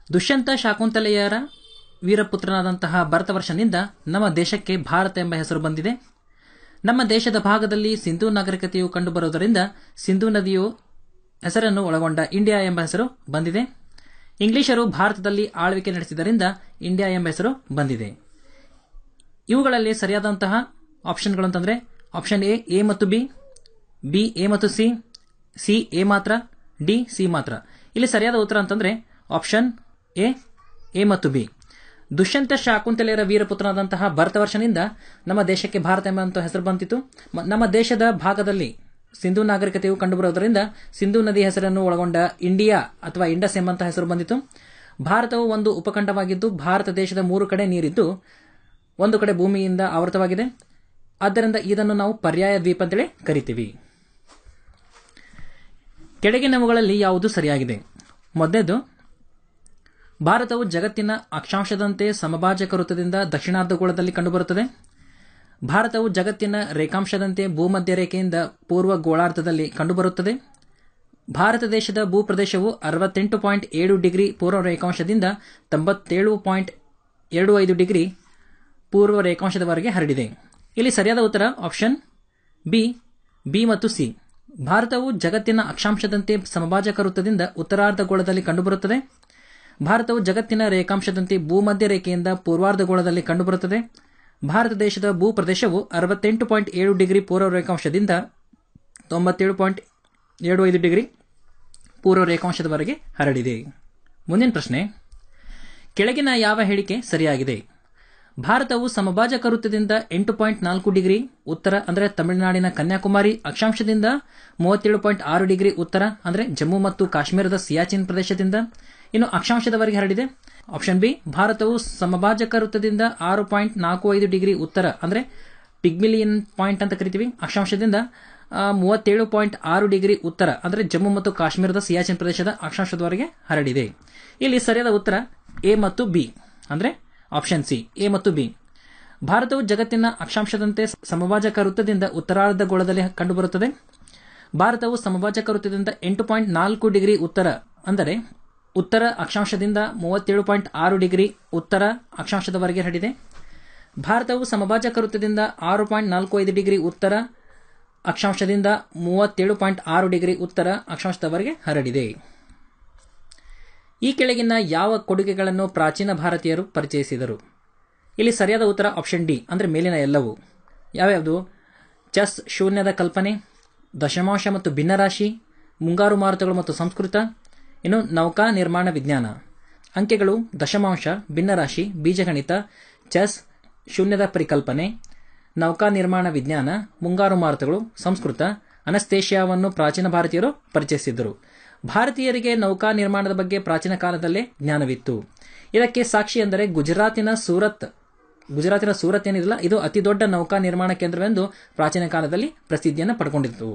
ದುಷ್ಯಂತ ಶಾಕುಂತಲೆಯರ ವೀರಪುತ್ರನಾದಂತಹ ಭರತವರ್ಷನಿಂದ ನಮ್ಮ ದೇಶಕ್ಕೆ ಭಾರತ ಎಂಬ ಹೆಸರು ಬಂದಿದೆ ನಮ್ಮ ದೇಶದ ಭಾಗದಲ್ಲಿ ಸಿಂಧೂ ನಾಗರಿಕತೆಯು ಕಂಡುಬರುವುದರಿಂದ ಸಿಂಧೂ ನದಿಯು ಹೆಸರನ್ನು ಒಳಗೊಂಡ ಇಂಡಿಯಾ ಎಂಬ ಹೆಸರು ಬಂದಿದೆ ಇಂಗ್ಲಿಷರು ಭಾರತದಲ್ಲಿ ಆಳ್ವಿಕೆ ನಡೆಸಿದ್ದರಿಂದ ಇಂಡಿಯಾ ಎಂಬ ಹೆಸರು ಬಂದಿದೆ ಇವುಗಳಲ್ಲಿ ಸರಿಯಾದಂತಹ ಆಪ್ಷನ್ಗಳು ಅಂತಂದ್ರೆ ಆಪ್ಷನ್ ಎ ಎ ಮತ್ತು ಬಿ ಬಿ ಎ ಮತ್ತು ಸಿ ಸಿ ಎ ಮಾತ್ರ ಡಿ ಸಿ ಮಾತ್ರ ಇಲ್ಲಿ ಸರಿಯಾದ ಉತ್ತರ ಅಂತಂದ್ರೆ ಆಪ್ಷನ್ ಎ ಎ ಮತ್ತು ಬಿ ದುಷ್ಯಂತ ಶಾಕುಂತಲೆಯರ ವೀರಪುತ್ರನಾದಂತಹ ಭರತವರ್ಷನಿಂದ ನಮ್ಮ ದೇಶಕ್ಕೆ ಭಾರತ ಎಂಬಂತ ಹೆಸರು ಬಂತಿತ್ತು ಮ- ನಮ್ಮ ದೇಶದ ಭಾಗದಲ್ಲಿ ಸಿಂಧೂ ನಾಗರಿಕತೆಯು ಕಂಡುಬರುವುದರಿಂದ ಸಿಂಧೂ ನದಿ ಹೆಸರನ್ನು ಒಳಗೊಂಡ ಇಂಡಿಯಾ ಅಥವಾ ಇಂಡಸ್ ಎಂಬಂತ ಹೆಸರು ಬಂದಿತು ಭಾರತವು ಒಂದು ಉಪಖಂಡವಾಗಿದ್ದು ಭಾರತ ದೇಶದ ಮೂರು ಕಡೆ ನೀರಿದ್ದು ಒಂದು ಕಡೆ ಭೂಮಿಯಿಂದ ಆವೃತವಾಗಿದೆ ಆದ್ದರಿಂದ ಇದನ್ನು ನಾವು ಪರ್ಯಾಯ ದ್ವೀಪ ಅಂತೇಳಿ ಕರಿತೀವಿ ಕೆಳಗಿನವುಗಳಲ್ಲಿ ಯಾವುದು ಸರಿಯಾಗಿದೆ ಮೊದಲೇದು ಭಾರತವು ಜಗತ್ತಿನ ಅಕ್ಷಾಂಶದಂತೆ ಸಮಭಾಜಕ ವೃತ್ತದಿಂದ ದಕ್ಷಿಣಾರ್ಧಗೋಳದಲ್ಲಿ ಕಂಡುಬರುತ್ತದೆ ಭಾರತವು ಜಗತ್ತಿನ ರೇಖಾಂಶದಂತೆ ಭೂಮಧ್ಯ ರೇಖೆಯಿಂದ ಪೂರ್ವ ಗೋಳಾರ್ಧದಲ್ಲಿ ಕಂಡುಬರುತ್ತದೆ ಭಾರತ ದೇಶದ ಭೂಪ್ರದೇಶವು ಅರವತ್ತೆಂಟು ಪಾಯಿಂಟ್ ಏಳು ಡಿಗ್ರಿ ಪೂರ್ವ ರೇಖಾಂಶದಿಂದ ತೊಂಬತ್ತೇಳು ಪಾಯಿಂಟ್ ಎರಡು ಐದು ಡಿಗ್ರಿ ಪೂರ್ವ ರೇಖಾಂಶದವರೆಗೆ ಹರಡಿದೆ ಇಲ್ಲಿ ಸರಿಯಾದ ಉತ್ತರ ಆಪ್ಷನ್ ಬಿ ಬಿ ಮತ್ತು ಸಿ ಭಾರತವು ಜಗತ್ತಿನ ಅಕ್ಷಾಂಶದಂತೆ ಸಮಭಾಜಕ ವೃತ್ತದಿಂದ ಉತ್ತರಾರ್ಧಗೋಳದಲ್ಲಿ ಕಂಡುಬರುತ್ತದೆ ಭಾರತವು ಜಗತ್ತಿನ ರೇಖಾಂಶದಂತೆ ಭೂಮಧ್ಯ ರೇಖೆಯಿಂದ ಪೂರ್ವಾರ್ಧಗೋಳದಲ್ಲಿ ಕಂಡುಬರುತ್ತದೆ ಭಾರತ ದೇಶದ ಭೂಪ್ರದೇಶವು ಅರವತ್ತೆಂಟು ಪಾಯಿಂಟ್ ಏಳು ಡಿಗ್ರಿ ಪೂರ್ವ ರೇಖಾಂಶದಿಂದ ತೊಂಬತ್ತೇಳು ಪಾಯಿಂಟ್ ಎರಡು ಐದು ಡಿಗ್ರಿ ಪೂರ್ವ ರೇಖಾಂಶದವರೆಗೆ ಹರಡಿದೆ ಮುಂದಿನ ಪ್ರಶ್ನೆ ಕೆಳಗಿನ ಯಾವ ಹೇಳಿಕೆ ಸರಿಯಾಗಿದೆ ಭಾರತವು ಸಮಭಾಜಕ ವೃತ್ತದಿಂದ ಎಂಟು ಪಾಯಿಂಟ್ ನಾಲ್ಕು ಡಿಗ್ರಿ ಉತ್ತರ ಅಂದರೆ ತಮಿಳುನಾಡಿನ ಕನ್ಯಾಕುಮಾರಿ ಅಕ್ಷಾಂಶದಿಂದ ಮೂವತ್ತೇಳು ಪಾಯಿಂಟ್ ಆರು ಡಿಗ್ರಿ ಉತ್ತರ ಅಂದರೆ ಜಮ್ಮು ಮತ್ತು ಕಾಶ್ಮೀರದ ಸಿಯಾಚಿನ್ ಪ್ರದೇಶದಿಂದ ಇನ್ನು ಅಕ್ಷಾಂಶದವರೆಗೆ ಹರಡಿದೆ ಆಪ್ಷನ್ ಬಿ ಭಾರತವು ಸಮಭಾಜಕ ವೃತ್ತದಿಂದ ಆರು ಪಾಯಿಂಟ್ ನಾಲ್ಕು ಐದು ಡಿಗ್ರಿ ಉತ್ತರ ಅಂದರೆ ಪಿಗ್ಮಿಲಿಯನ್ ಪಾಯಿಂಟ್ ಅಂತ ಕರಿತೀವಿ ಅಕ್ಷಾಂಶದಿಂದ ಆ, ಮೂವತ್ತೇಳು ಪಾಯಿಂಟ್ ಆರು ಡಿಗ್ರಿ ಉತ್ತರ ಅಂದರೆ ಜಮ್ಮು ಮತ್ತು ಕಾಶ್ಮೀರದ ಸಿಯಾಚಿನ್ ಪ್ರದೇಶದ ಅಕ್ಷಾಂಶದವರೆಗೆ ಹರಡಿದೆ ಇಲ್ಲಿ ಸರಿಯಾದ ಉತ್ತರ ಎ ಮತ್ತು ಬಿ ಅಂದರೆ ಆಪ್ಷನ್ ಸಿ ಎ ಮತ್ತು ಬಿ ಭಾರತವು ಜಗತ್ತಿನ ಅಕ್ಷಾಂಶದಂತೆ ಸಮಭಾಜಕ ವೃತ್ತದಿಂದ ಉತ್ತರಾರ್ಧಗೋಳದಲ್ಲಿ ಕಂಡುಬರುತ್ತದೆ ಭಾರತವು ಸಮಭಾಜಕ ವೃತ್ತದಿಂದ ಎಂಟು ಪಾಯಿಂಟ್ ನಾಲ್ಕು ಡಿಗ್ರಿ ಉತ್ತರ ಅಂದರೆ ಉತ್ತರ ಅಕ್ಷಾಂಶದಿಂದ ಮೂವತ್ತೇಳು ಪಾಯಿಂಟ್ ಆರು ಡಿಗ್ರಿ ಉತ್ತರ ಅಕ್ಷಾಂಶದವರೆಗೆ ಹರಡಿದೆ ಭಾರತವು ಸಮಭಾಜಕ ವೃತ್ತದಿಂದ ಆರು ಪಾಯಿಂಟ್ ನಾಲ್ಕು ಐದು ಡಿಗ್ರಿ ಉತ್ತರ ಅಕ್ಷಾಂಶದಿಂದ ಮೂವತ್ತೇಳು ಪಾಯಿಂಟ್ ಆರು ಡಿಗ್ರಿ ಉತ್ತರ ಅಕ್ಷಾಂಶದವರೆಗೆ ಹರಡಿದೆ ಈ ಕೆಳಗಿನ ಯಾವ ಕೊಡುಗೆಗಳನ್ನು ಪ್ರಾಚೀನ ಭಾರತೀಯರು ಪರಿಚಯಿಸಿದರು ಇಲ್ಲಿ ಸರಿಯಾದ ಉತ್ತರ ಆಪ್ಷನ್ ಡಿ ಅಂದರೆ ಮೇಲಿನ ಎಲ್ಲವೂ ಯಾವ್ಯಾವುದು ಚೆಸ್ ಶೂನ್ಯದ ಕಲ್ಪನೆ ದಶಮಾಂಶ ಮತ್ತು ಭಿನ್ನರಾಶಿ ಮುಂಗಾರು ಮಾರುತಗಳು ಮತ್ತು ಸಂಸ್ಕೃತ ಇನ್ನು ನೌಕಾ ನಿರ್ಮಾಣ ವಿಜ್ಞಾನ ಅಂಕೆಗಳು ದಶಮಾಂಶ ಭಿನ್ನರಾಶಿ ಬೀಜಗಣಿತ ಚೆಸ್ ಶೂನ್ಯದ ಪರಿಕಲ್ಪನೆ ನೌಕಾ ನಿರ್ಮಾಣ ವಿಜ್ಞಾನ ಮುಂಗಾರು ಮಾರುತಗಳು ಸಂಸ್ಕೃತ ಅನಸ್ತೇಷಿಯಾವನ್ನು ಪ್ರಾಚೀನ ಭಾರತೀಯರು ಪರಿಚಯಿಸಿದ್ದರು ಭಾರತೀಯರಿಗೆ ನೌಕಾ ನಿರ್ಮಾಣದ ಬಗ್ಗೆ ಪ್ರಾಚೀನ ಕಾಲದಲ್ಲೇ ಜ್ಞಾನವಿತ್ತು ಇದಕ್ಕೆ ಸಾಕ್ಷಿ ಎಂದರೆ ಗುಜರಾತಿನ ಸೂರತ್ ಗುಜರಾತಿನ ಸೂರತ್ ಏನಿದೆಯಲ್ಲ ಇದು ಅತಿ ದೊಡ್ಡ ನೌಕಾ ನಿರ್ಮಾಣ ಕೇಂದ್ರವೆಂದು ಪ್ರಾಚೀನ ಕಾಲದಲ್ಲಿ ಪ್ರಸಿದ್ಧಿಯನ್ನು ಪಡ್ಕೊಂಡಿತ್ತು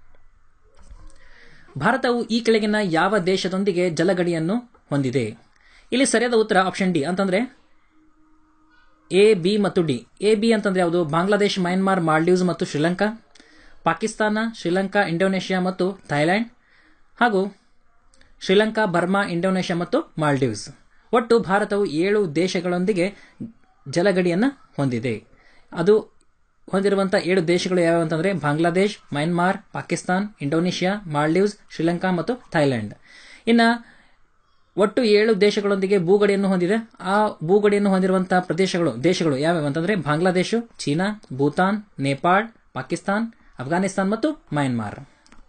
ಭಾರತವು ಈ ಕೆಳಗಿನ ಯಾವ ದೇಶದೊಂದಿಗೆ ಜಲಗಡಿಯನ್ನು ಹೊಂದಿದೆ ಇಲ್ಲಿ ಸರಿಯಾದ ಉತ್ತರ ಆಪ್ಷನ್ ಡಿ ಅಂತಂದ್ರೆ ಎ ಬಿ ಮತ್ತು ಡಿ ಎ ಬಿ ಅಂತಂದ್ರೆ ಯಾವುದು ಬಾಂಗ್ಲಾದೇಶ್ ಮಯನ್ಮಾರ್ ಮಾಲ್ಡೀವ್ಸ್ ಮತ್ತು ಶ್ರೀಲಂಕಾ ಪಾಕಿಸ್ತಾನ ಶ್ರೀಲಂಕಾ ಇಂಡೋನೇಷ್ಯಾ ಮತ್ತು ಥೈಲ್ಯಾಂಡ್ ಹಾಗೂ ಶ್ರೀಲಂಕಾ ಬರ್ಮಾ ಇಂಡೋನೇಷ್ಯಾ ಮತ್ತು ಮಾಲ್ಡೀವ್ಸ್ ಒಟ್ಟು ಭಾರತವು ಏಳು ದೇಶಗಳೊಂದಿಗೆ ಜಲಗಡಿಯನ್ನು ಹೊಂದಿದೆ ಅದು ಹೊಂದಿರುವಂಥ ಏಳು ದೇಶಗಳು ಯಾವ್ಯಾವ ಅಂತಂದ್ರೆ ಬಾಂಗ್ಲಾದೇಶ್ ಮಯನ್ಮಾರ್ ಪಾಕಿಸ್ತಾನ್ ಇಂಡೋನೇಷ್ಯಾ ಮಾಲ್ಡೀವ್ಸ್ ಶ್ರೀಲಂಕಾ ಮತ್ತು ಥೈಲ್ಯಾಂಡ್ ಇನ್ನು ಒಟ್ಟು ಏಳು ದೇಶಗಳೊಂದಿಗೆ ಭೂಗಡಿಯನ್ನು ಹೊಂದಿದೆ ಆ ಭೂಗಡಿಯನ್ನು ಹೊಂದಿರುವಂತಹ ಪ್ರದೇಶಗಳು ದೇಶಗಳು ಯಾವ್ಯಾವ ಅಂತಂದ್ರೆ ಬಾಂಗ್ಲಾದೇಶ ಚೀನಾ ಭೂತಾನ್ ನೇಪಾಳ್ ಪಾಕಿಸ್ತಾನ್ ಅಫ್ಘಾನಿಸ್ತಾನ್ ಮತ್ತು ಮಯನ್ಮಾರ್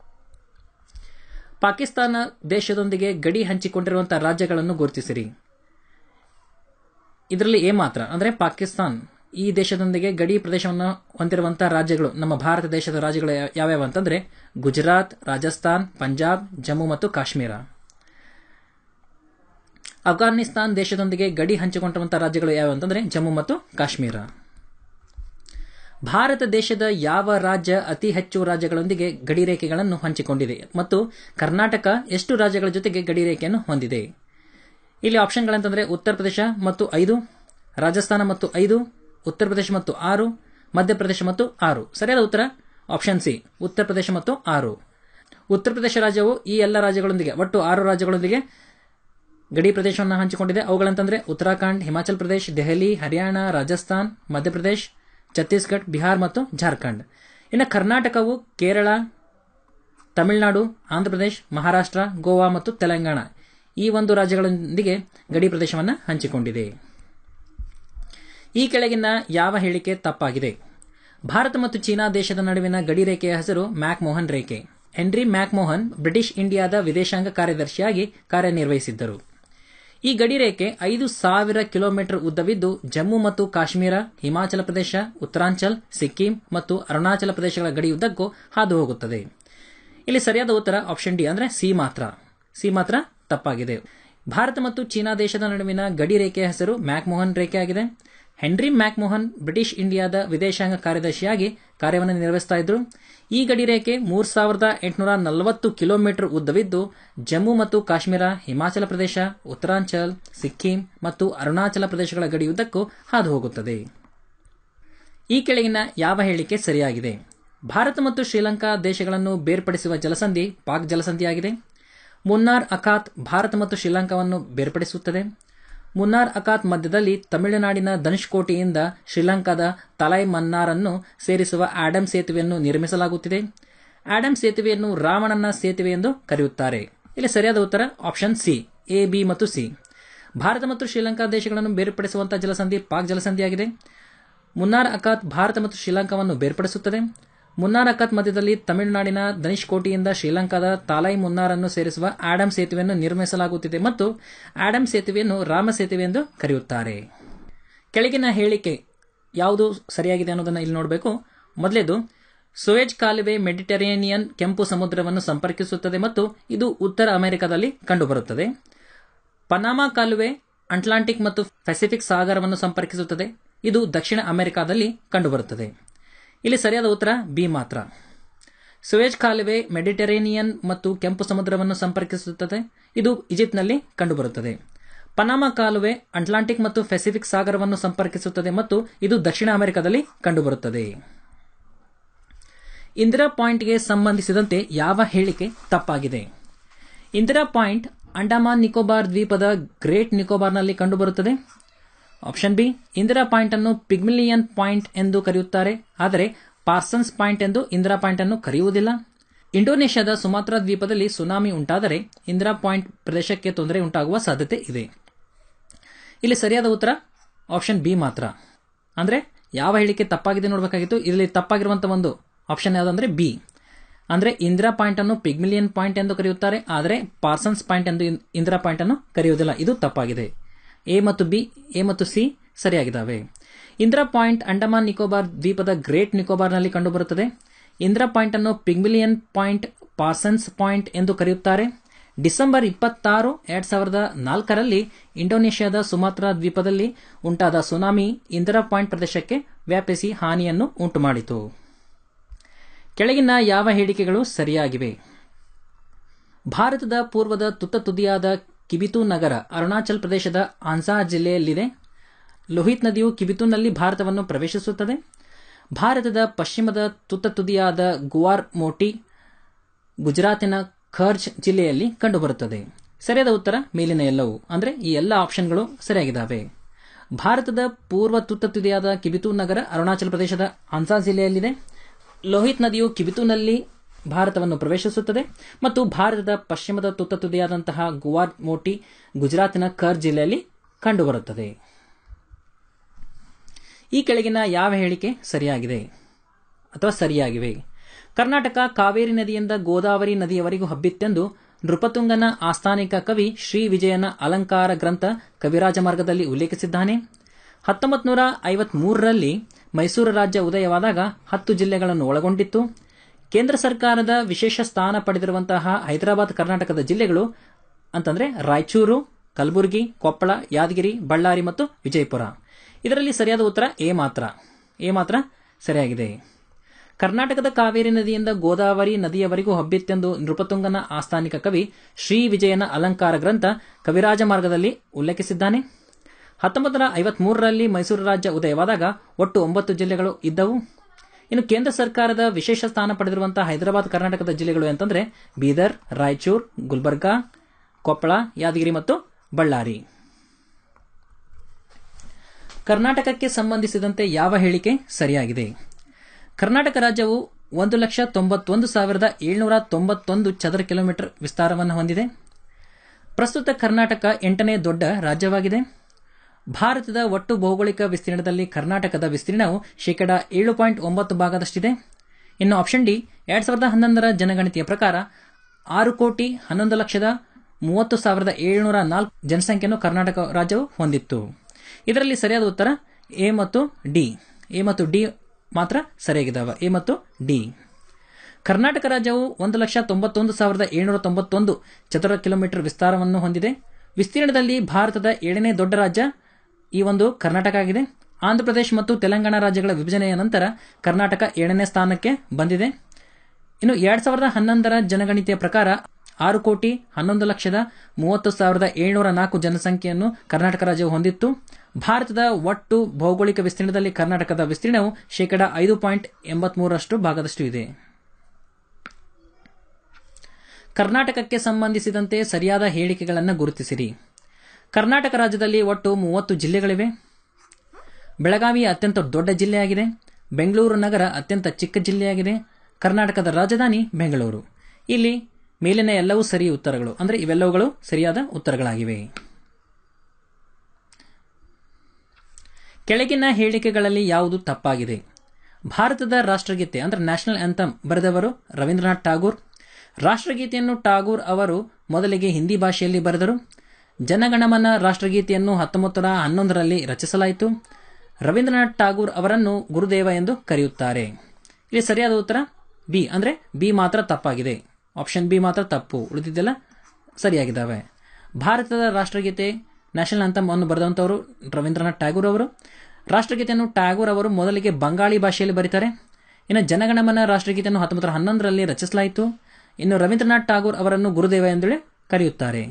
ಪಾಕಿಸ್ತಾನ ದೇಶದೊಂದಿಗೆ ಗಡಿ ಹಂಚಿಕೊಂಡಿರುವಂತಹ ರಾಜ್ಯಗಳನ್ನು ಗುರುತಿಸಿರಿ ಇದರಲ್ಲಿ ಎ ಮಾತ್ರ ಅಂದ್ರೆ ಪಾಕಿಸ್ತಾನ್ ಈ ದೇಶದೊಂದಿಗೆ ಗಡಿ ಪ್ರದೇಶವನ್ನು ಹೊಂದಿರುವಂತಹ ರಾಜ್ಯಗಳು ನಮ್ಮ ಭಾರತ ದೇಶದ ರಾಜ್ಯಗಳು ಯಾ- ಯಾವ್ಯಾವ ಅಂತಂದ್ರೆ ಗುಜರಾತ್ ರಾಜಸ್ಥಾನ್ ಪಂಜಾಬ್ ಜಮ್ಮು ಮತ್ತು ಕಾಶ್ಮೀರ ಅಫ್ಘಾನಿಸ್ತಾನ್ ದೇಶದೊಂದಿಗೆ ಗಡಿ ಹಂಚಿಕೊಂಡಿರುವಂತಹ ರಾಜ್ಯಗಳು ಯಾವ್ಯಾವ ಅಂತಂದ್ರೆ ಜಮ್ಮು ಮತ್ತು ಕಾಶ್ಮೀರ ಭಾರತ ದೇಶದ ಯಾವ ರಾಜ್ಯ ಅತಿ ಹೆಚ್ಚು ರಾಜ್ಯಗಳೊಂದಿಗೆ ಗಡಿ ರೇಖೆಗಳನ್ನು ಹಂಚಿಕೊಂಡಿದೆ ಮತ್ತು ಕರ್ನಾಟಕ ಎಷ್ಟು ರಾಜ್ಯಗಳ ಜೊತೆಗೆ ಗಡಿ ರೇಖೆಯನ್ನು ಹೊಂದಿದೆ ಇಲ್ಲಿ ಆಪ್ಷನ್ಗಳಂತಂದ್ರೆ ಉತ್ತರ ಪ್ರದೇಶ ಮತ್ತು ಐದು ರಾಜಸ್ಥಾನ ಮತ್ತು ಐದು ಉತ್ತರ ಪ್ರದೇಶ ಮತ್ತು ಆರು ಮಧ್ಯಪ್ರದೇಶ ಮತ್ತು ಆರು ಸರಿಯಾದ ಉತ್ತರ ಆಪ್ಷನ್ ಸಿ ಉತ್ತರ ಪ್ರದೇಶ ಮತ್ತು ಆರು ಉತ್ತರ ಪ್ರದೇಶ ರಾಜ್ಯವು ಈ ಎಲ್ಲ ರಾಜ್ಯಗಳೊಂದಿಗೆ ಒಟ್ಟು ಆರು ರಾಜ್ಯಗಳೊಂದಿಗೆ ಗಡಿ ಪ್ರದೇಶವನ್ನು ಹಂಚಿಕೊಂಡಿದೆ ಅವುಗಳಂತಂದ್ರೆ ಉತ್ತರಾಖಂಡ್ ಹಿಮಾಚಲ್ ಪ್ರದೇಶ್ ದೆಹಲಿ ಹರಿಯಾಣ ರಾಜಸ್ಥಾನ್ ಮಧ್ಯಪ್ರದೇಶ್ ಛತ್ತೀಸ್ಗಢ ಬಿಹಾರ್ ಮತ್ತು ಜಾರ್ಖಂಡ್ ಇನ್ನು ಕರ್ನಾಟಕವು ಕೇರಳ ತಮಿಳುನಾಡು ಆಂಧ್ರಪ್ರದೇಶ್ ಮಹಾರಾಷ್ಟ್ರ ಗೋವಾ ಮತ್ತು ತೆಲಂಗಾಣ ಈ ಒಂದು ರಾಜ್ಯಗಳೊಂದಿಗೆ ಗಡಿ ಪ್ರದೇಶವನ್ನು ಹಂಚಿಕೊಂಡಿದೆ ಈ ಕೆಳಗಿನ ಯಾವ ಹೇಳಿಕೆ ತಪ್ಪಾಗಿದೆ ಭಾರತ ಮತ್ತು ಚೀನಾ ದೇಶದ ನಡುವಿನ ಗಡಿ ರೇಖೆಯ ಹೆಸರು ಮ್ಯಾಕ್ಮೋಹನ್ ರೇಖೆ ಹೆನ್ರಿ ಮ್ಯಾಕ್ಮೋಹನ್ ಬ್ರಿಟಿಷ್ ಇಂಡಿಯಾದ ವಿದೇಶಾಂಗ ಕಾರ್ಯದರ್ಶಿಯಾಗಿ ಕಾರ್ಯನಿರ್ವಹಿಸಿದ್ದರು ಈ ಗಡಿ ರೇಖೆ ಐದು ಸಾವಿರ ಕಿಲೋಮೀಟರ್ ಉದ್ದವಿದ್ದು ಜಮ್ಮು ಮತ್ತು ಕಾಶ್ಮೀರ ಹಿಮಾಚಲ ಪ್ರದೇಶ ಉತ್ತರಾಂಚಲ್ ಸಿಕ್ಕಿಂ ಮತ್ತು ಅರುಣಾಚಲ ಪ್ರದೇಶಗಳ ಗಡಿಯುದ್ದಕ್ಕೂ ಹಾದು ಹೋಗುತ್ತದೆ ಇಲ್ಲಿ ಸರಿಯಾದ ಉತ್ತರ ಆಪ್ಷನ್ ಡಿ ಅಂದ್ರೆ ಸಿ ಮಾತ್ರ ಸಿ ಮಾತ್ರ ತಪ್ಪಾಗಿದೆ ಭಾರತ ಮತ್ತು ಚೀನಾ ದೇಶದ ನಡುವಿನ ಗಡಿ ರೇಖೆಯ ಹೆಸರು ಮ್ಯಾಕ್ಮೋಹನ್ ರೇಖೆ ಆಗಿದೆ ಹೆನ್ರಿ ಮ್ಯಾಕ್ಮೋಹನ್ ಬ್ರಿಟಿಷ್ ಇಂಡಿಯಾದ ವಿದೇಶಾಂಗ ಕಾರ್ಯದರ್ಶಿಯಾಗಿ ಕಾರ್ಯವನ್ನು ನಿರ್ವಹಿಸ್ತಾ ಇದ್ರು ಈ ಗಡಿ ರೇಖೆ ಮೂರ್ ಸಾವಿರದ ಎಂಟುನೂರ ನಲವತ್ತು ಕಿಲೋಮೀಟರ್ ಉದ್ದವಿದ್ದು ಜಮ್ಮು ಮತ್ತು ಕಾಶ್ಮೀರ ಹಿಮಾಚಲ ಪ್ರದೇಶ ಉತ್ತರಾಂಚಲ್ ಸಿಕ್ಕಿಂ ಮತ್ತು ಅರುಣಾಚಲ ಪ್ರದೇಶಗಳ ಗಡಿಯುದ್ದಕ್ಕೂ ಹಾದು ಹೋಗುತ್ತದೆ ಈ ಕೆಳಗಿನ ಯಾವ ಹೇಳಿಕೆ ಸರಿಯಾಗಿದೆ ಭಾರತ ಮತ್ತು ಶ್ರೀಲಂಕಾ ದೇಶಗಳನ್ನು ಬೇರ್ಪಡಿಸುವ ಜಲಸಂಧಿ ಪಾಕ್ ಜಲಸಂಧಿಯಾಗಿದೆ ಮುನ್ನಾರ್ ಅಖಾತ್ ಭಾರತ ಮತ್ತು ಶ್ರೀಲಂಕಾವನ್ನು ಬೇರ್ಪಡಿಸುತ್ತದೆ ಮುನ್ನಾರ್ ಅಖಾತ್ ಮಧ್ಯದಲ್ಲಿ ತಮಿಳುನಾಡಿನ ಧನುಷ್ಕೋಟಿಯಿಂದ ಶ್ರೀಲಂಕಾದ ತಲೈ ಮನ್ನಾರನ್ನು ಸೇರಿಸುವ ಆಡಮ್ ಸೇತುವೆಯನ್ನು ನಿರ್ಮಿಸಲಾಗುತ್ತಿದೆ ಆಡಮ್ ಸೇತುವೆಯನ್ನು ರಾವಣನ ಸೇತುವೆ ಎಂದು ಕರೆಯುತ್ತಾರೆ ಇಲ್ಲಿ ಸರಿಯಾದ ಉತ್ತರ ಆಪ್ಷನ್ ಸಿ ಎ ಬಿ ಮತ್ತು ಸಿ ಭಾರತ ಮತ್ತು ಶ್ರೀಲಂಕಾ ದೇಶಗಳನ್ನು ಬೇರ್ಪಡಿಸುವಂತಹ ಜಲಸಂಧಿ ಪಾಕ್ ಜಲಸಂಧಿಯಾಗಿದೆ ಮುನ್ನಾರ್ ಅಖಾತ್ ಭಾರತ ಮತ್ತು ಶ್ರೀಲಂಕಾವನ್ನು ಬೇರ್ಪಡಿಸುತ್ತದೆ ಮುನ್ನಾರ್ ಅಖಾತ್ ಮಧ್ಯದಲ್ಲಿ ತಮಿಳುನಾಡಿನ ಧನಿಷ್ಕೋಟಿಯಿಂದ ಶ್ರೀಲಂಕಾದ ತಾಲೈ ಮುನ್ನಾರನ್ನು ಸೇರಿಸುವ ಆಡಮ್ ಸೇತುವೆಯನ್ನು ನಿರ್ಮಿಸಲಾಗುತ್ತಿದೆ ಮತ್ತು ಆಡಮ್ ಸೇತುವೆಯನ್ನು ರಾಮ ಸೇತುವೆ ಎಂದು ಕರೆಯುತ್ತಾರೆ ಕೆಳಗಿನ ಹೇಳಿಕೆ ಯಾವುದು ಸರಿಯಾಗಿದೆ ಅನ್ನೋದನ್ನು ಇಲ್ಲಿ ನೋಡಬೇಕು ಮೊದಲೇದು ಸೋಯೆಜ್ ಕಾಲುವೆ ಮೆಡಿಟರೇನಿಯನ್ ಕೆಂಪು ಸಮುದ್ರವನ್ನು ಸಂಪರ್ಕಿಸುತ್ತದೆ ಮತ್ತು ಇದು ಉತ್ತರ ಅಮೆರಿಕದಲ್ಲಿ ಕಂಡುಬರುತ್ತದೆ ಪನಾಮಾ ಕಾಲುವೆ ಅಟ್ಲಾಂಟಿಕ್ ಮತ್ತು ಪೆಸಿಫಿಕ್ ಸಾಗರವನ್ನು ಸಂಪರ್ಕಿಸುತ್ತದೆ ಇದು ದಕ್ಷಿಣ ಅಮೆರಿಕಾದಲ್ಲಿ ಕಂಡುಬರುತ್ತದೆ ಇಲ್ಲಿ ಸರಿಯಾದ ಉತ್ತರ ಬಿ ಮಾತ್ರ ಸುವೇಜ್ ಕಾಲುವೆ ಮೆಡಿಟರೇನಿಯನ್ ಮತ್ತು ಕೆಂಪು ಸಮುದ್ರವನ್ನು ಸಂಪರ್ಕಿಸುತ್ತದೆ ಇದು ಈಜಿಪ್ಟ್ನಲ್ಲಿ ಕಂಡುಬರುತ್ತದೆ ಪನಾಮಾ ಕಾಲುವೆ ಅಟ್ಲಾಂಟಿಕ್ ಮತ್ತು ಪೆಸಿಫಿಕ್ ಸಾಗರವನ್ನು ಸಂಪರ್ಕಿಸುತ್ತದೆ ಮತ್ತು ಇದು ದಕ್ಷಿಣ ಅಮೆರಿಕದಲ್ಲಿ ಕಂಡುಬರುತ್ತದೆ ಇಂದಿರಾ ಪಾಯಿಂಟ್ಗೆ ಸಂಬಂಧಿಸಿದಂತೆ ಯಾವ ಹೇಳಿಕೆ ತಪ್ಪಾಗಿದೆ ಇಂದಿರಾ ಪಾಯಿಂಟ್ ಅಂಡಮಾನ್ ನಿಕೋಬಾರ್ ದ್ವೀಪದ ಗ್ರೇಟ್ ನಿಕೋಬಾರ್ನಲ್ಲಿ ಕಂಡುಬರುತ್ತದೆ ಆಪ್ಷನ್ ಬಿ ಇಂದಿರಾ ಪಾಯಿಂಟ್ ಅನ್ನು ಪಿಗ್ಮಿಲಿಯನ್ ಪಾಯಿಂಟ್ ಎಂದು ಕರೆಯುತ್ತಾರೆ ಆದರೆ ಪಾರ್ಸನ್ಸ್ ಪಾಯಿಂಟ್ ಎಂದು ಇಂದಿರಾ ಪಾಯಿಂಟ್ ಅನ್ನು ಕರೆಯುವುದಿಲ್ಲ ಇಂಡೋನೇಷ್ಯಾದ ಸುಮಾತ್ರಾ ದ್ವೀಪದಲ್ಲಿ ಸುನಾಮಿ ಉಂಟಾದರೆ ಇಂದಿರಾ ಪಾಯಿಂಟ್ ಪ್ರದೇಶಕ್ಕೆ ತೊಂದರೆ ಉಂಟಾಗುವ ಸಾಧ್ಯತೆ ಇದೆ ಇಲ್ಲಿ ಸರಿಯಾದ ಉತ್ತರ ಆಪ್ಷನ್ ಬಿ ಮಾತ್ರ ಅಂದ್ರೆ ಯಾವ ಹೇಳಿಕೆ ತಪ್ಪಾಗಿದೆ ನೋಡಬೇಕಾಗಿತ್ತು ಇಲ್ಲಿ ತಪ್ಪಾಗಿರುವಂತಹ ಒಂದು ಆಪ್ಷನ್ ಯಾವುದಂದ್ರೆ ಬಿ ಅಂದ್ರೆ ಇಂದಿರಾ ಪಾಯಿಂಟ್ ಅನ್ನು ಪಿಗ್ಮಿಲಿಯನ್ ಪಾಯಿಂಟ್ ಎಂದು ಕರೆಯುತ್ತಾರೆ ಆದರೆ ಪಾರ್ಸನ್ಸ್ ಪಾಯಿಂಟ್ ಎಂದು ಇಂದಿರಾ ಪಾಯಿಂಟ್ ಅನ್ನು ಕರೆಯುವುದಿಲ್ಲ ಇದು ತಪ್ಪಾಗಿದೆ ಎ ಮತ್ತು ಬಿ ಎ ಮತ್ತು ಸಿ ಸರಿಯಾಗಿದ್ದಾವೆ ಇಂದಿರಾ ಪಾಯಿಂಟ್ ಅಂಡಮಾನ್ ನಿಕೋಬಾರ್ ದ್ವೀಪದ ಗ್ರೇಟ್ ನಿಕೋಬಾರ್ನಲ್ಲಿ ಕಂಡುಬರುತ್ತದೆ ಇಂದಿರಾ ಪಾಯಿಂಟ್ ಅನ್ನು ಪಿಗ್ಮಿಲಿಯನ್ ಪಾಯಿಂಟ್ ಪಾರ್ಸನ್ಸ್ ಪಾಯಿಂಟ್ ಎಂದು ಕರೆಯುತ್ತಾರೆ ಡಿಸೆಂಬರ್ ಇಪ್ಪತ್ತಾರು ಎರಡ್ ಸಾವಿರದ ನಾಲ್ಕರಲ್ಲಿ ಇಂಡೋನೇಷ್ಯಾದ ಸುಮಾತ್ರಾ ದ್ವೀಪದಲ್ಲಿ ಉಂಟಾದ ಸುನಾಮಿ ಇಂದಿರಾ ಪಾಯಿಂಟ್ ಪ್ರದೇಶಕ್ಕೆ ವ್ಯಾಪಿಸಿ ಹಾನಿಯನ್ನು ಉಂಟುಮಾಡಿತು ಕೆಳಗಿನ ಯಾವ ಹೇಳಿಕೆಗಳು ಸರಿಯಾಗಿವೆ ಭಾರತದ ಪೂರ್ವದ ತುತ್ತ ತುದಿಯಾದ ಕಿಬಿತು ನಗರ ಅರುಣಾಚಲ್ ಪ್ರದೇಶದ ಆನ್ಸಾ ಜಿಲ್ಲೆಯಲ್ಲಿದೆ ಲೋಹಿತ್ ನದಿಯು ಕಿಬಿತುನಲ್ಲಿ ಭಾರತವನ್ನು ಪ್ರವೇಶಿಸುತ್ತದೆ ಭಾರತದ ಪಶ್ಚಿಮದ ತುತ್ತ ತುದಿಯಾದ ಗುವಾರ್ ಮೋಟಿ ಗುಜರಾತಿನ ಖರ್ಜ್ ಜಿಲ್ಲೆಯಲ್ಲಿ ಕಂಡುಬರುತ್ತದೆ ಸರಿಯಾದ ಉತ್ತರ ಮೇಲಿನ ಎಲ್ಲವೂ ಅಂದರೆ ಈ ಎಲ್ಲ ಆಪ್ಷನ್ಗಳು ಸರಿಯಾಗಿದ್ದಾವೆ ಭಾರತದ ಪೂರ್ವ ತುತ್ತ ತುದಿಯಾದ ಕಿಬಿತು ನಗರ ಅರುಣಾಚಲ ಪ್ರದೇಶದ ಆನ್ಸಾ ಜಿಲ್ಲೆಯಲ್ಲಿದೆ ಲೋಹಿತ್ ನದಿಯು ಕಿಬಿತುನಲ್ಲಿ ಭಾರತವನ್ನು ಪ್ರವೇಶಿಸುತ್ತದೆ ಮತ್ತು ಭಾರತದ ಪಶ್ಚಿಮದ ತುತ್ತ ತುದಿಯಾದಂತಹ ಗುವಾರ್ ಮೋಟಿ ಗುಜರಾತಿನ ಖರ್ ಜಿಲ್ಲೆಯಲ್ಲಿ ಕಂಡುಬರುತ್ತದೆ ಈ ಕೆಳಗಿನ ಯಾವ ಹೇಳಿಕೆ ಸರಿಯಾಗಿದೆ ಅಥವಾ ಸರಿಯಾಗಿವೆ ಕರ್ನಾಟಕ ಕಾವೇರಿ ನದಿಯಿಂದ ಗೋದಾವರಿ ನದಿಯವರೆಗೂ ಹಬ್ಬಿತ್ತೆಂದು ನೃಪತುಂಗನ ಆಸ್ಥಾನಿಕ ಕವಿ ಶ್ರೀ ವಿಜಯನ ಅಲಂಕಾರ ಗ್ರಂಥ ಕವಿರಾಜ ಮಾರ್ಗದಲ್ಲಿ ಉಲ್ಲೇಖಿಸಿದ್ದಾನೆ ಹತ್ತೊಂಬತ್ತು ನೂರ ಐವತ್ಮೂರರಲ್ಲಿ ಮೈಸೂರು ರಾಜ್ಯ ಉದಯವಾದಾಗ ಹತ್ತು ಜಿಲ್ಲೆಗಳನ್ನು ಒಳಗೊಂಡಿತ್ತು ಕೇಂದ್ರ ಸರ್ಕಾರದ ವಿಶೇಷ ಸ್ಥಾನ ಪಡೆದಿರುವಂತಹ ಹೈದರಾಬಾದ್ ಕರ್ನಾಟಕದ ಜಿಲ್ಲೆಗಳು ಅಂತಂದ್ರೆ ರಾಯಚೂರು ಕಲಬುರಗಿ ಕೊಪ್ಪಳ ಯಾದಗಿರಿ ಬಳ್ಳಾರಿ ಮತ್ತು ವಿಜಯಪುರ ಇದರಲ್ಲಿ ಸರಿಯಾದ ಉತ್ತರ ಎ ಮಾತ್ರ ಎ ಮಾತ್ರ ಸರಿಯಾಗಿದೆ ಕರ್ನಾಟಕದ ಕಾವೇರಿ ನದಿಯಿಂದ ಗೋದಾವರಿ ನದಿಯವರೆಗೂ ಹಬ್ಬಿತ್ತೆಂದು ನೃಪತುಂಗನ ಆಸ್ಥಾನಿಕ ಕವಿ ಶ್ರೀ ವಿಜಯನ ಅಲಂಕಾರ ಗ್ರಂಥ ಕವಿರಾಜ ಮಾರ್ಗದಲ್ಲಿ ಉಲ್ಲೇಖಿಸಿದ್ದಾನೆ ಹತ್ತೊಂಬತ್ತು ನೂರ ಐವತ್ಮೂರರಲ್ಲಿ ಮೈಸೂರು ರಾಜ್ಯ ಉದಯವಾದಾಗ ಒಟ್ಟು ಒಂಬತ್ತು ಜಿಲ್ಲೆಗಳು ಇದ್ದವು ಇನ್ನು ಕೇಂದ್ರ ಸರ್ಕಾರದ ವಿಶೇಷ ಸ್ಥಾನ ಪಡೆದಿರುವಂತಹ ಹೈದರಾಬಾದ್ ಕರ್ನಾಟಕದ ಜಿಲ್ಲೆಗಳು ಅಂತಂದ್ರೆ ಬೀದರ್ ರಾಯಚೂರ್ ಗುಲ್ಬರ್ಗಾ ಕೊಪ್ಪಳ ಯಾದಗಿರಿ ಮತ್ತು ಬಳ್ಳಾರಿ ಕರ್ನಾಟಕಕ್ಕೆ ಸಂಬಂಧಿಸಿದಂತೆ ಯಾವ ಹೇಳಿಕೆ ಸರಿಯಾಗಿದೆ ಕರ್ನಾಟಕ ರಾಜ್ಯವು ಒಂದು ಲಕ್ಷ ತೊಂಬತ್ತೊಂದು ಸಾವಿರದ ಏಳ್ನೂರ ತೊಂಬತ್ತೊಂದು ಚದರ ಕಿಲೋಮೀಟರ್ ವಿಸ್ತಾರವನ್ನು ಹೊಂದಿದೆ ಪ್ರಸ್ತುತ ಕರ್ನಾಟಕ ಎಂಟನೇ ದೊಡ್ಡ ರಾಜ್ಯವಾಗಿದೆ ಭಾರತದ ಒಟ್ಟು ಭೌಗೋಳಿಕ ವಿಸ್ತೀರ್ಣದಲ್ಲಿ ಕರ್ನಾಟಕದ ವಿಸ್ತೀರ್ಣವು ಶೇಕಡಾ ಏಳು ಪಾಯಿಂಟ್ ಒಂಬತ್ತು ಭಾಗದಷ್ಟಿದೆ ಇನ್ನು ಆಪ್ಷನ್ ಡಿ ಎರಡ್ ಸಾವಿರದ ಹನ್ನೊಂದರ ಜನಗಣತಿಯ ಪ್ರಕಾರ ಆರು ಕೋಟಿ ಹನ್ನೊಂದು ಲಕ್ಷದ ಮೂವತ್ತು ಸಾವಿರದ ಏಳುನೂರ ನಾಲ್ಕು ಜನಸಂಖ್ಯೆಯನ್ನು ಕರ್ನಾಟಕ ರಾಜ್ಯವು ಹೊಂದಿತ್ತು ಇದರಲ್ಲಿ ಸರಿಯಾದ ಉತ್ತರ ಎ ಮತ್ತು ಡಿ ಎ ಮತ್ತು ಡಿ ಮಾತ್ರ ಸರಿಯಾಗಿದ್ದಾವೆ ಎ ಮತ್ತು ಡಿ ಕರ್ನಾಟಕ ರಾಜ್ಯವು ಒಂದು ಲಕ್ಷ ತೊಂಬತ್ತೊಂದು ಸಾವಿರದ ಏಳ್ನೂರ ತೊಂಬತ್ತೊಂದು ಚದರ ಕಿಲೋಮೀಟರ್ ವಿಸ್ತಾರವನ್ನು ಹೊಂದಿದೆ ವಿಸ್ತೀರ್ಣದಲ್ಲಿ ಭಾರತದ ಏಳನೇ ದೊಡ್ಡ ರಾಜ್ಯ ಈ ಒಂದು ಕರ್ನಾಟಕ ಆಗಿದೆ ಆಂಧ್ರಪ್ರದೇಶ ಮತ್ತು ತೆಲಂಗಾಣ ರಾಜ್ಯಗಳ ವಿಭಜನೆಯ ನಂತರ ಕರ್ನಾಟಕ ಏಳನೇ ಸ್ಥಾನಕ್ಕೆ ಬಂದಿದೆ ಇನ್ನು ಎರಡ್ ಸಾವಿರದ ಹನ್ನೊಂದರ ಜನಗಣತಿಯ ಪ್ರಕಾರ ಆರು ಕೋಟಿ ಹನ್ನೊಂದು ಲಕ್ಷದ ಮೂವತ್ತು ಸಾವಿರದ ಏಳ್ನೂರ ನಾಲ್ಕು ಜನಸಂಖ್ಯೆಯನ್ನು ಕರ್ನಾಟಕ ರಾಜ್ಯವು ಹೊಂದಿತ್ತು ಭಾರತದ ಒಟ್ಟು ಭೌಗೋಳಿಕ ವಿಸ್ತೀರ್ಣದಲ್ಲಿ ಕರ್ನಾಟಕದ ವಿಸ್ತೀರ್ಣವು ಶೇಕಡಾ ಐದು ಪಾಯಿಂಟ್ ಎಂಬತ್ಮೂರರಷ್ಟು ಭಾಗದಷ್ಟು ಇದೆ ಕರ್ನಾಟಕಕ್ಕೆ ಸಂಬಂಧಿಸಿದಂತೆ ಸರಿಯಾದ ಹೇಳಿಕೆಗಳನ್ನು ಗುರುತಿಸಿರಿ ಕರ್ನಾಟಕ ರಾಜ್ಯದಲ್ಲಿ ಒಟ್ಟು ಮೂವತ್ತು ಜಿಲ್ಲೆಗಳಿವೆ ಬೆಳಗಾವಿ ಅತ್ಯಂತ ದೊಡ್ಡ ಜಿಲ್ಲೆಯಾಗಿದೆ ಬೆಂಗಳೂರು ನಗರ ಅತ್ಯಂತ ಚಿಕ್ಕ ಜಿಲ್ಲೆಯಾಗಿದೆ ಕರ್ನಾಟಕದ ರಾಜಧಾನಿ ಬೆಂಗಳೂರು ಇಲ್ಲಿ ಮೇಲಿನ ಎಲ್ಲವೂ ಸರಿ ಉತ್ತರಗಳು ಅಂದರೆ ಇವೆಲ್ಲವುಗಳು ಸರಿಯಾದ ಉತ್ತರಗಳಾಗಿವೆ ಕೆಳಗಿನ ಹೇಳಿಕೆಗಳಲ್ಲಿ ಯಾವುದು ತಪ್ಪಾಗಿದೆ ಭಾರತದ ರಾಷ್ಟ್ರಗೀತೆ ಅಂದರೆ ನ್ಯಾಷನಲ್ ಆಂಥಮ್ ಬರೆದವರು ರವೀಂದ್ರನಾಥ್ ಠಾಗೂರ್ ರಾಷ್ಟ್ರಗೀತೆಯನ್ನು ಠಾಗೂರ್ ಅವರು ಮೊದಲಿಗೆ ಹಿಂದಿ ಭಾಷೆಯಲ್ಲಿ ಬರೆದರು ಜನಗಣಮನ ರಾಷ್ಟ್ರಗೀತೆಯನ್ನು ಹತ್ತೊಂಬತ್ತು ನೂರ ಹನ್ನೊಂದರಲ್ಲಿ ರಚಿಸಲಾಯಿತು ರವೀಂದ್ರನಾಥ್ ಠಾಗೂರ್ ಅವರನ್ನು ಗುರುದೇವ ಎಂದು ಕರೆಯುತ್ತಾರೆ ಇಲ್ಲಿ ಸರಿಯಾದ ಉತ್ತರ ಬಿ ಅಂದರೆ ಬಿ ಮಾತ್ರ ತಪ್ಪಾಗಿದೆ ಆಪ್ಷನ್ ಬಿ ಮಾತ್ರ ತಪ್ಪು ಉಳಿದಿದ್ದೆಲ್ಲ ಸರಿಯಾಗಿದ್ದಾವೆ ಭಾರತದ ರಾಷ್ಟ್ರಗೀತೆ ನ್ಯಾಷನಲ್ ಆಂಥಮ್ ಅನ್ನು ಬರೆದಂಥವರು ರವೀಂದ್ರನಾಥ್ ಠಾಗೂರ್ ಅವರು ರಾಷ್ಟ್ರಗೀತೆಯನ್ನು ಠಾಗೂರ್ ಅವರು ಮೊದಲಿಗೆ ಬಂಗಾಳಿ ಭಾಷೆಯಲ್ಲಿ ಬರೀತಾರೆ ಇನ್ನು ಜನಗಣಮನ ರಾಷ್ಟ್ರಗೀತೆಯನ್ನು ಹತ್ತೊಂಬತ್ತು ನೂರ ಹನ್ನೊಂದರಲ್ಲಿ ರಚಿಸಲಾಯಿತು ಇನ್ನು ರವೀಂದ್ರನಾಥ್ ಠಾಗೂರ್ ಅವರನ್ನು ಗುರುದೇವ ಎಂದೇಳಿ ಕರೆಯುತ್ತಾರೆ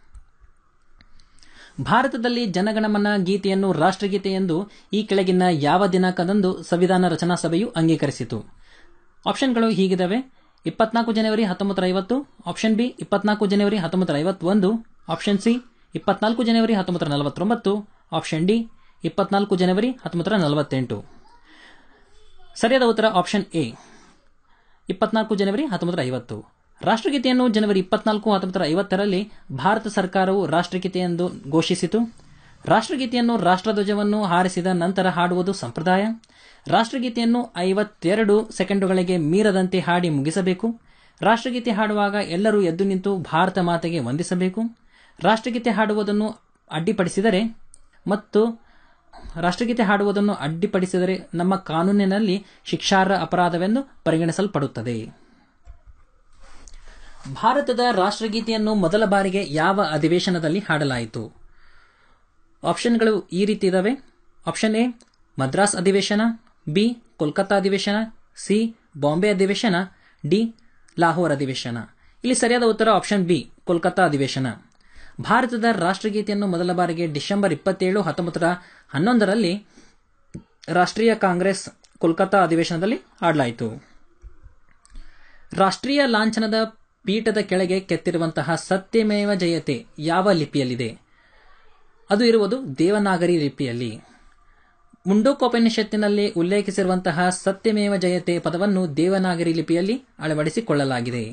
ಭಾರತದಲ್ಲಿ ಜನಗಣಮನ ಗೀತೆಯನ್ನು ರಾಷ್ಟ್ರಗೀತೆ ಎಂದು ಈ ಕೆಳಗಿನ ಯಾವ ದಿನಾಂಕದಂದು ಸಂವಿಧಾನ ರಚನಾ ಸಭೆಯು ಅಂಗೀಕರಿಸಿತು ಆಪ್ಷನ್ಗಳು ಹೀಗಿದ್ದಾವೆ ಇಪ್ಪತ್ನಾಲ್ಕು ಜನವರಿ ಹತ್ತೊಂಬತ್ತರ ಐವತ್ತು ಆಪ್ಷನ್ ಬಿ ಇಪ್ಪತ್ನಾಲ್ಕು ಜನವರಿ ಹತ್ತೊಂಬತ್ತರ ಐವತ್ತೊಂದು ಆಪ್ಷನ್ ಸಿ ಇಪ್ಪತ್ನಾಲ್ಕು ಜನವರಿ ಹತ್ತೊಂಬತ್ತರ ನಲವತ್ತೊಂಬತ್ತು ಆಪ್ಷನ್ ಡಿ ಇಪ್ಪತ್ನಾಲ್ಕು ಜನವರಿ ಹತ್ತೊಂಬತ್ತರ ನಲವತ್ತೆಂಟು ಸರಿಯಾದ ಉತ್ತರ ಆಪ್ಷನ್ ಎ ಇಪ್ಪತ್ನಾಲ್ಕು ಜನವರಿ ಹತ್ತೊಂಬತ್ತರ ಐವತ್ತು ರಾಷ್ಟ್ರಗೀತೆಯನ್ನು ಜನವರಿ ಇಪ್ಪತ್ನಾಲ್ಕು ಹತ್ತೊಂಬತ್ತರ ಐವತ್ತರಲ್ಲಿ ಭಾರತ ಸರ್ಕಾರವು ರಾಷ್ಟ್ರಗೀತೆ ಎಂದು ಘೋಷಿಸಿತು ರಾಷ್ಟ್ರಗೀತೆಯನ್ನು ರಾಷ್ಟ್ರಧ್ವಜವನ್ನು ಹಾರಿಸಿದ ನಂತರ ಹಾಡುವುದು ಸಂಪ್ರದಾಯ ರಾಷ್ಟ್ರಗೀತೆಯನ್ನು ಐವತ್ತೆರಡು ಸೆಕೆಂಡುಗಳಿಗೆ ಮೀರದಂತೆ ಹಾಡಿ ಮುಗಿಸಬೇಕು ರಾಷ್ಟ್ರಗೀತೆ ಹಾಡುವಾಗ ಎಲ್ಲರೂ ಎದ್ದು ನಿಂತು ಭಾರತ ಮಾತೆಗೆ ವಂದಿಸಬೇಕು ರಾಷ್ಟ್ರಗೀತೆ ಹಾಡುವುದನ್ನು ಅಡ್ಡಿಪಡಿಸಿದರೆ ಮತ್ತು ರಾಷ್ಟ್ರಗೀತೆ ಹಾಡುವುದನ್ನು ಅಡ್ಡಿಪಡಿಸಿದರೆ ನಮ್ಮ ಕಾನೂನಿನಲ್ಲಿ ಶಿಕ್ಷಾರ್ಹ ಅಪರಾಧವೆಂದು ಪರಿಗಣಿಸಲ್ಪಡುತ್ತದೆ ಭಾರತದ ರಾಷ್ಟ್ರಗೀತೆಯನ್ನು ಮೊದಲ ಬಾರಿಗೆ ಯಾವ ಅಧಿವೇಶನದಲ್ಲಿ ಹಾಡಲಾಯಿತು ಆಪ್ಷನ್ಗಳು ಈ ರೀತಿ ಇದಾವೆ ಆಪ್ಷನ್ ಎ ಮದ್ರಾಸ್ ಅಧಿವೇಶನ ಬಿ ಕೋಲ್ಕತ್ತಾ ಅಧಿವೇಶನ ಸಿ ಬಾಂಬೆ ಅಧಿವೇಶನ ಡಿ ಲಾಹೋರ್ ಅಧಿವೇಶನ ಇಲ್ಲಿ ಸರಿಯಾದ ಉತ್ತರ ಆಪ್ಷನ್ ಬಿ ಕೋಲ್ಕತ್ತಾ ಅಧಿವೇಶನ ಭಾರತದ ರಾಷ್ಟ್ರಗೀತೆಯನ್ನು ಮೊದಲ ಬಾರಿಗೆ ಡಿಸೆಂಬರ್ ಇಪ್ಪತ್ತೇಳು ಹತ್ತೊಂಬತ್ತರ ಹನ್ನೊಂದರಲ್ಲಿ ರಾಷ್ಟ್ರೀಯ ಕಾಂಗ್ರೆಸ್ ಕೋಲ್ಕತ್ತಾ ಅಧಿವೇಶನದಲ್ಲಿ ಹಾಡಲಾಯಿತು ರಾಷ್ಟ್ರೀಯ ಲಾಂಛನದ ಪೀಠದ ಕೆಳಗೆ ಕೆತ್ತಿರುವಂತಹ ಸತ್ಯಮೇವ ಜಯತೆ ಯಾವ ಲಿಪಿಯಲ್ಲಿದೆ ಅದು ಇರುವುದು ದೇವನಾಗರಿ ಲಿಪಿಯಲ್ಲಿ ಮುಂಡೋಕೋಪನಿಷತ್ತಿನಲ್ಲಿ ಉಲ್ಲೇಖಿಸಿರುವಂತಹ ಸತ್ಯಮೇವ ಜಯತೆ ಪದವನ್ನು ದೇವನಾಗರಿ ಲಿಪಿಯಲ್ಲಿ ಅಳವಡಿಸಿಕೊಳ್ಳಲಾಗಿದೆ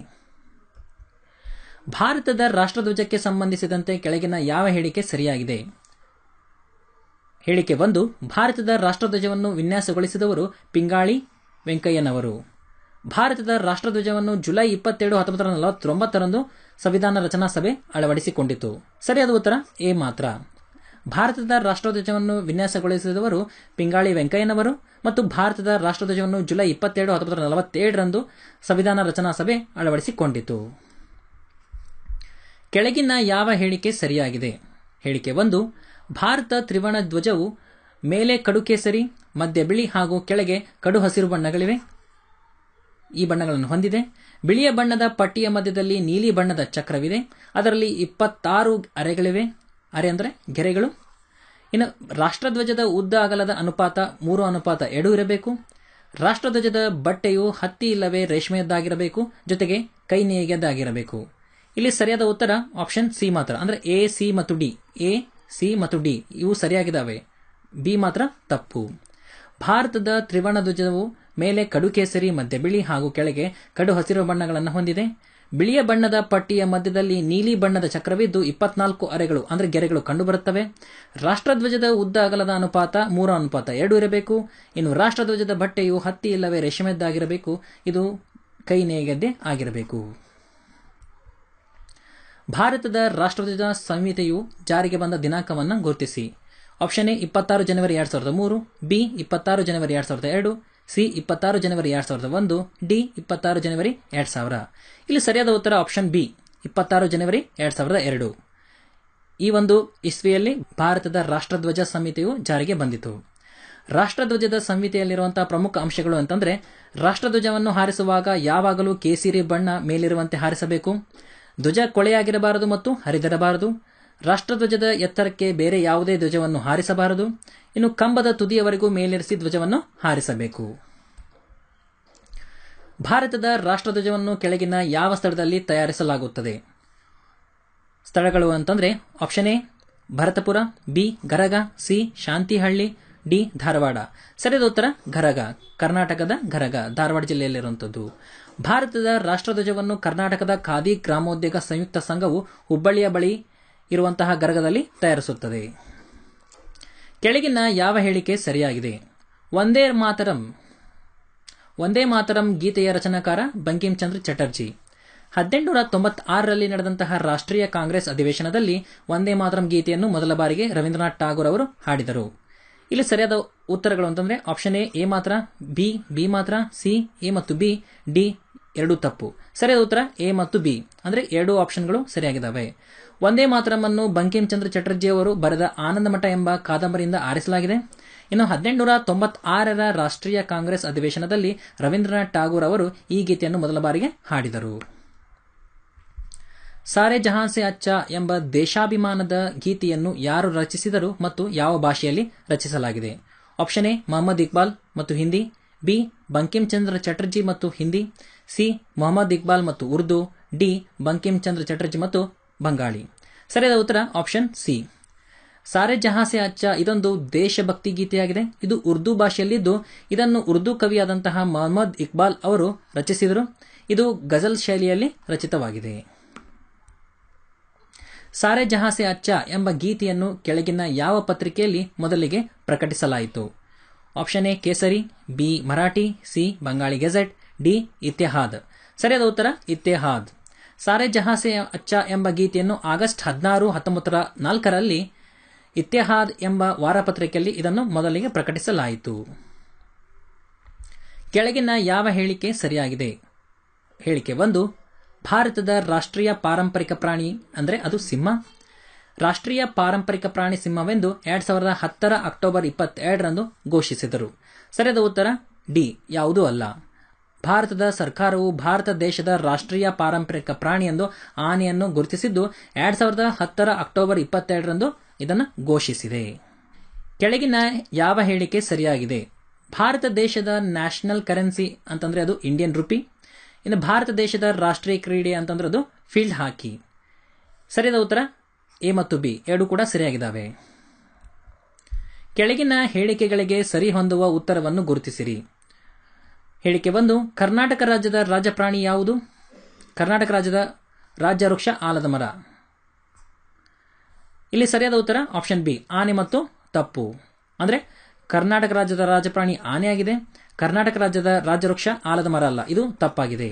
ಭಾರತದ ರಾಷ್ಟ್ರಧ್ವಜಕ್ಕೆ ಸಂಬಂಧಿಸಿದಂತೆ ಕೆಳಗಿನ ಯಾವ ಹೇಳಿಕೆ ಸರಿಯಾಗಿದೆ ಹೇಳಿಕೆ ಒಂದು ಭಾರತದ ರಾಷ್ಟ್ರಧ್ವಜವನ್ನು ವಿನ್ಯಾಸಗೊಳಿಸಿದವರು ಪಿಂಗಾಳಿ ವೆಂಕಯ್ಯನವರು ಭಾರತದ ರಾಷ್ಟ್ರಧ್ವಜವನ್ನು ಜುಲೈ ಇಪ್ಪತ್ತೇಳು ಹತ್ತೊಂಬತ್ತು ನೂರ ನಲವತ್ತೊಂಬತ್ತರಂದು ಸಂವಿಧಾನ ರಚನಾ ಸಭೆ ಅಳವಡಿಸಿಕೊಂಡಿತು ಸರಿಯಾದ ಉತ್ತರ ಎ ಮಾತ್ರ ಭಾರತದ ರಾಷ್ಟ್ರಧ್ವಜವನ್ನು ವಿನ್ಯಾಸಗೊಳಿಸಿದವರು ಪಿಂಗಾಳಿ ವೆಂಕಯ್ಯನವರು ಮತ್ತು ಭಾರತದ ರಾಷ್ಟ್ರಧ್ವಜವನ್ನು ಜುಲೈ ಇಪ್ಪತ್ತೇಳು ಹತ್ತೊಂಬತ್ತು ನೂರ ನಲವತ್ತೇಳರಂದು ಸಂವಿಧಾನ ರಚನಾ ಸಭೆ ಅಳವಡಿಸಿಕೊಂಡಿತು ಕೆಳಗಿನ ಯಾವ ಹೇಳಿಕೆ ಸರಿಯಾಗಿದೆ ಹೇಳಿಕೆ ಒಂದು ಭಾರತ ತ್ರಿವರ್ಣ ಧ್ವಜವು ಮೇಲೆ ಕಡು ಕೇಸರಿ ಮಧ್ಯ ಬಿಳಿ ಹಾಗೂ ಕೆಳಗೆ ಕಡು ಹಸಿರು ಬಣ್ಣಗಳಿವೆ ಈ ಬಣ್ಣಗಳನ್ನು ಹೊಂದಿದೆ ಬಿಳಿಯ ಬಣ್ಣದ ಪಟ್ಟಿಯ ಮಧ್ಯದಲ್ಲಿ ನೀಲಿ ಬಣ್ಣದ ಚಕ್ರವಿದೆ ಅದರಲ್ಲಿ ಇಪ್ಪತ್ತಾರು ಅರೆಗಳಿವೆ ಅರೆ ಅಂದರೆ ಗೆರೆಗಳು ಇನ್ನು ರಾಷ್ಟ್ರಧ್ವಜದ ಉದ್ದ ಅಗಲದ ಅನುಪಾತ ಮೂರು ಅನುಪಾತ ಎರಡು ಇರಬೇಕು ರಾಷ್ಟ್ರಧ್ವಜದ ಬಟ್ಟೆಯು ಹತ್ತಿ ಇಲ್ಲವೇ ರೇಷ್ಮೆಯದ್ದಾಗಿರಬೇಕು ಜೊತೆಗೆ ಕೈ ನೇಯ್ಗೆದ್ದಾಗಿರಬೇಕು ಇಲ್ಲಿ ಸರಿಯಾದ ಉತ್ತರ ಆಪ್ಷನ್ ಸಿ ಮಾತ್ರ ಅಂದ್ರೆ ಎ ಸಿ ಮತ್ತು ಡಿ ಎ ಸಿ ಮತ್ತು ಡಿ ಇವು ಸರಿಯಾಗಿದ್ದಾವೆ ಬಿ ಮಾತ್ರ ತಪ್ಪು ಭಾರತದ ತ್ರಿವರ್ಣ ಧ್ವಜವು ಮೇಲೆ ಕಡು ಕೇಸರಿ ಮಧ್ಯ ಬಿಳಿ ಹಾಗೂ ಕೆಳಗೆ ಕಡು ಹಸಿರು ಬಣ್ಣಗಳನ್ನು ಹೊಂದಿದೆ ಬಿಳಿಯ ಬಣ್ಣದ ಪಟ್ಟಿಯ ಮಧ್ಯದಲ್ಲಿ ನೀಲಿ ಬಣ್ಣದ ಚಕ್ರವಿದ್ದು ಇಪ್ಪತ್ನಾಲ್ಕು ಅರೆಗಳು ಅಂದರೆ ಗೆರೆಗಳು ಕಂಡುಬರುತ್ತವೆ ರಾಷ್ಟ್ರಧ್ವಜದ ಉದ್ದ ಅಗಲದ ಅನುಪಾತ ಮೂರು ಅನುಪಾತ ಎರಡು ಇರಬೇಕು ಇನ್ನು ರಾಷ್ಟ್ರಧ್ವಜದ ಬಟ್ಟೆಯು ಹತ್ತಿ ಇಲ್ಲವೇ ರೇಷ್ಮೆದ್ದಾಗಿರಬೇಕು ಇದು ಕೈ ನೇಯ್ಗದ್ದೆ ಆಗಿರಬೇಕು ಭಾರತದ ರಾಷ್ಟ್ರಧ್ವಜ ಸಂಹಿತೆಯು ಜಾರಿಗೆ ಬಂದ ದಿನಾಂಕವನ್ನು ಗುರುತಿಸಿ ಆಪ್ಷನ್ ಎ ಇಪ್ಪತ್ತಾರು ಜನವರಿ ಎರಡ್ ಸಾವಿರದ ಮೂರು ಬಿ ಇಪ್ಪತ್ತಾರು ಜನವರಿ ಎರಡ್ ಸಾವಿರದ ಎರಡು ಸಿ ಇಪ್ಪತ್ತಾರು ಜನವರಿ ಎರಡ್ ಸಾವಿರದ ಒಂದು ಡಿ ಇಪ್ಪತ್ತಾರು ಜನವರಿ ಎರಡ್ ಸಾವಿರ ಇಲ್ಲಿ ಸರಿಯಾದ ಉತ್ತರ ಆಪ್ಷನ್ ಬಿ ಇಪ್ಪತ್ತಾರು ಜನವರಿ ಎರಡ್ ಸಾವಿರದ ಎರಡು ಈ ಒಂದು ಇಸ್ವಿಯಲ್ಲಿ ಭಾರತದ ರಾಷ್ಟ್ರಧ್ವಜ ಸಂಹಿತೆಯು ಜಾರಿಗೆ ಬಂದಿತು ರಾಷ್ಟ್ರಧ್ವಜದ ಸಂಹಿತೆಯಲ್ಲಿರುವಂತಹ ಪ್ರಮುಖ ಅಂಶಗಳು ಅಂತಂದ್ರೆ ರಾಷ್ಟ್ರಧ್ವಜವನ್ನು ಹಾರಿಸುವಾಗ ಯಾವಾಗಲೂ ಕೇಸರಿ ಬಣ್ಣ ಮೇಲಿರುವಂತೆ ಹಾರಿಸಬೇಕು ಧ್ವಜ ಕೊಳೆಯಾಗಿರಬಾರದು ಮತ್ತು ಹರಿದಿರಬಾರದು ರಾಷ್ಟ್ರಧ್ವಜದ ಎತ್ತರಕ್ಕೆ ಬೇರೆ ಯಾವುದೇ ಧ್ವಜವನ್ನು ಹಾರಿಸಬಾರದು ಇನ್ನು ಕಂಬದ ತುದಿಯವರೆಗೂ ಮೇಲೇರಿಸಿ ಧ್ವಜವನ್ನು ಹಾರಿಸಬೇಕು ಭಾರತದ ರಾಷ್ಟ್ರಧ್ವಜವನ್ನು ಕೆಳಗಿನ ಯಾವ ಸ್ಥಳದಲ್ಲಿ ತಯಾರಿಸಲಾಗುತ್ತದೆ ಸ್ಥಳಗಳು ಅಂತಂದ್ರೆ option A Bharatpur B Garag C Shantihalli D Dharwad ಸರಿಯಾದ ಉತ್ತರ ಗರಗ ಕರ್ನಾಟಕದ ಗರಗ ಧಾರವಾಡ ಜಿಲ್ಲೆಯಲ್ಲಿರುವಂಥದ್ದು ಭಾರತದ ರಾಷ್ಟ್ರಧ್ವಜವನ್ನು ಕರ್ನಾಟಕದ ಖಾದಿ ಗ್ರಾಮೋದ್ಯೋಗ ಸಂಯುಕ್ತ ಸಂಘವು ಹುಬ್ಬಳ್ಳಿಯ ಬಳಿ ಇರುವಂತಹ ಗರಗದಲ್ಲಿ ತಯಾರಿಸುತ್ತದೆ ಕೆಳಗಿನ ಯಾವ ಹೇಳಿಕೆ ಸರಿಯಾಗಿದೆ ಒಂದೇ ಮಾತರಂ ಒಂದೇ ಮಾತರಂ ಗೀತೆಯ ರಚನಾಕಾರ ಬಂಕಿಂ ಚಂದ್ರ ಚಟರ್ಜಿ ಹದಿನೆಂಟುನೂರ ತೊಂಬತ್ತಾರರಲ್ಲಿ ನಡೆದಂತಹ ರಾಷ್ಟ್ರೀಯ ಕಾಂಗ್ರೆಸ್ ಅಧಿವೇಶನದಲ್ಲಿ ಒಂದೇ ಮಾತರಂ ಗೀತೆಯನ್ನು ಮೊದಲ ಬಾರಿಗೆ ರವೀಂದ್ರನಾಥ್ ಠಾಗೂರ್ ಅವರು ಹಾಡಿದರು ಇಲ್ಲಿ ಸರಿಯಾದ ಉತ್ತರಗಳು ಅಂತಂದ್ರೆ ಆಪ್ಷನ್ ಎ ಎ ಮಾತ್ರ ಬಿ ಬಿ ಮಾತ್ರ ಸಿ ಎ ಮತ್ತು ಬಿ ಡಿ ಎರಡು ತಪ್ಪು ಸರಿಯಾದ ಉತ್ತರ ಎ ಮತ್ತು ಬಿ ಅಂದ್ರೆ ಎರಡು ಆಪ್ಷನ್ಗಳು ಸರಿಯಾಗಿದ್ದಾವೆ ಒಂದೇ ಮಾತರಮನ್ನು ಬಂಕಿಂ ಚಂದ್ರ ಚಟರ್ಜಿ ಅವರು ಬರೆದ ಆನಂದಮಠ ಎಂಬ ಕಾದಂಬರಿಯಿಂದ ಆರಿಸಲಾಗಿದೆ ಇನ್ನು ಹದಿನೆಂಟುನೂರ ತೊಂಬತ್ತಾರರ ರಾಷ್ಟ್ರೀಯ ಕಾಂಗ್ರೆಸ್ ಅಧಿವೇಶನದಲ್ಲಿ ರವೀಂದ್ರನಾಥ್ ಠಾಗೂರ್ ಅವರು ಈ ಗೀತೆಯನ್ನು ಮೊದಲ ಬಾರಿಗೆ ಹಾಡಿದರು ಸಾರೆ ಜಹಾನ್ ಸೆ ಅಚ್ಚ ಎಂಬ ದೇಶಾಭಿಮಾನದ ಗೀತೆಯನ್ನು ಯಾರು ರಚಿಸಿದರು ಮತ್ತು ಯಾವ ಭಾಷೆಯಲ್ಲಿ ರಚಿಸಲಾಗಿದೆ ಆಪ್ಷನ್ ಎ ಮೊಹಮ್ಮದ್ ಇಕ್ಬಾಲ್ ಮತ್ತು ಹಿಂದಿ ಬಿ ಬಂಕಿಂ ಚಂದ್ರ ಚಟರ್ಜಿ ಮತ್ತು ಹಿಂದಿ ಸಿ ಮೊಹಮ್ಮದ್ ಇಕ್ಬಾಲ್ ಮತ್ತು ಉರ್ದು ಡಿ ಬಂಕಿಂ ಚಂದ್ರ ಚಟರ್ಜಿ ಮತ್ತು ಬಂಗಾಳಿ ಸರಿಯಾದ ಉತ್ತರ ಆಪ್ಷನ್ ಸಿ ಸಾರೆ ಜಹಾಸೆ ಅಚ್ಚ ಇದೊಂದು ದೇಶಭಕ್ತಿ ಗೀತೆಯಾಗಿದೆ ಇದು ಉರ್ದು ಭಾಷೆಯಲ್ಲಿದ್ದು ಇದನ್ನು ಉರ್ದು ಕವಿಯಾದಂತಹ ಮೊಹಮ್ಮದ್ ಇಕ್ಬಾಲ್ ಅವರು ರಚಿಸಿದರು ಇದು ಗಜಲ್ ಶೈಲಿಯಲ್ಲಿ ರಚಿತವಾಗಿದೆ ಸಾರೆ ಜಹಾಸೆ ಅಚ್ಚ ಎಂಬ ಗೀತೆಯನ್ನು ಕೆಳಗಿನ ಯಾವ ಪತ್ರಿಕೆಯಲ್ಲಿ ಮೊದಲಿಗೆ ಪ್ರಕಟಿಸಲಾಯಿತು option A Kesari B Marathi C Bengali gazette D Ittehad ಸರಿಯಾದ ಉತ್ತರ ಇತ್ತೆಹಾದ್ ಸಾರೆ ಜಹಾಸೆ ಅಚ್ಚ ಎಂಬ ಗೀತೆಯನ್ನು ಆಗಸ್ಟ್ ಹದಿನಾರು ಹತ್ತೊಂಬತ್ತರ ನಾಲ್ಕರಲ್ಲಿ ಇತ್ತೆಹಾದ್ ಎಂಬ ವಾರಪತ್ರಿಕೆಯಲ್ಲಿ ಇದನ್ನು ಮೊದಲಿಗೆ ಪ್ರಕಟಿಸಲಾಯಿತು ಕೆಳಗಿನ ಯಾವ ಹೇಳಿಕೆ ಸರಿಯಾಗಿದೆ ಹೇಳಿಕೆ ಒಂದು ಭಾರತದ ರಾಷ್ಟ್ರೀಯ ಪಾರಂಪರಿಕ ಪ್ರಾಣಿ ಅಂದರೆ ಅದು ಸಿಂಹ ರಾಷ್ಟ್ರೀಯ ಪಾರಂಪರಿಕ ಪ್ರಾಣಿ ಸಿಂಹವೆಂದು ಎರಡ್ ಸಾವಿರದ ಹತ್ತರ ಅಕ್ಟೋಬರ್ ಇಪ್ಪತ್ತೆರಡರಂದು ಘೋಷಿಸಿದರು ಸರಿಯಾದ ಉತ್ತರ ಡಿ ಯಾವುದೂ ಅಲ್ಲ ಭಾರತದ ಸರ್ಕಾರವು ಭಾರತ ದೇಶದ ರಾಷ್ಟ್ರೀಯ ಪಾರಂಪರಿಕ ಪ್ರಾಣಿ ಎಂದು ಆನೆಯನ್ನು ಗುರುತಿಸಿದ್ದು ಎರಡ್ ಸಾವಿರದ ಹತ್ತರ ಅಕ್ಟೋಬರ್ ಇಪ್ಪತ್ತೆರಡರಂದು ಇದನ್ನು ಘೋಷಿಸಿದೆ ಕೆಳಗಿನ ಯಾವ ಹೇಳಿಕೆ ಸರಿಯಾಗಿದೆ ಭಾರತ ದೇಶದ ನ್ಯಾಷನಲ್ ಕರೆನ್ಸಿ ಅಂತಂದ್ರೆ ಅದು ಇಂಡಿಯನ್ ರುಪಿ ಇನ್ನು ಭಾರತ ದೇಶದ ರಾಷ್ಟ್ರೀಯ ಕ್ರೀಡೆ ಅಂತಂದ್ರೆ ಅದು ಫೀಲ್ಡ್ ಹಾಕಿ ಸರಿಯಾದ ಉತ್ತರ ಎ ಮತ್ತು ಬಿ ಎರಡು ಕೂಡ ಸರಿಯಾಗಿದ್ದಾವೆ ಕೆಳಗಿನ ಹೇಳಿಕೆಗಳಿಗೆ ಸರಿ ಹೊಂದುವ ಉತ್ತರವನ್ನು ಗುರುತಿಸಿರಿ ಹೇಳಿಕೆ ಒಂದು ಕರ್ನಾಟಕ ರಾಜ್ಯದ ರಾಜಪ್ರಾಣಿ ಯಾವುದು ಕರ್ನಾಟಕ ರಾಜ್ಯದ ರಾಜ್ಯ ವೃಕ್ಷ ಆಲದ ಮರ ಇಲ್ಲಿ ಸರಿಯಾದ ಉತ್ತರ ಆಪ್ಷನ್ ಬಿ ಆನೆ ಮತ್ತು ತಪ್ಪು ಅಂದ್ರೆ ಕರ್ನಾಟಕ ರಾಜ್ಯದ ರಾಜಪ್ರಾಣಿ ಆನೆ ಆಗಿದೆ ಕರ್ನಾಟಕ ರಾಜ್ಯದ ರಾಜ್ಯ ವೃಕ್ಷ ಆಲದ ಮರ ಅಲ್ಲ ಇದು ತಪ್ಪಾಗಿದೆ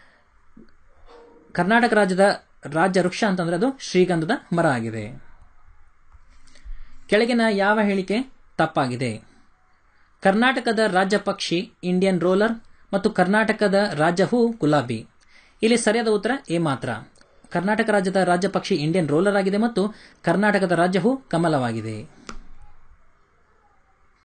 ಕರ್ನಾಟಕ ರಾಜ್ಯದ ರಾಜ್ಯ ವೃಕ್ಷ ಅಂತಂದ್ರೆ ಅದು ಶ್ರೀಗಂಧದ ಮರ ಆಗಿದೆ ಕೆಳಗಿನ ಯಾವ ಹೇಳಿಕೆ ತಪ್ಪಾಗಿದೆ ಕರ್ನಾಟಕದ ರಾಜ್ಯ ಪಕ್ಷಿ ಇಂಡಿಯನ್ ರೋಲರ್ ಮತ್ತು ಕರ್ನಾಟಕದ ರಾಜ್ಯ ಹೂ ಗುಲಾಬಿ ಇಲ್ಲಿ ಸರಿಯಾದ ಉತ್ತರ ಎ ಮಾತ್ರ ಕರ್ನಾಟಕ ರಾಜ್ಯದ ರಾಜ್ಯ ಪಕ್ಷಿ ಇಂಡಿಯನ್ ರೋಲರ್ ಆಗಿದೆ ಮತ್ತು ಕರ್ನಾಟಕದ ರಾಜ್ಯ ಹೂ ಕಮಲವಾಗಿದೆ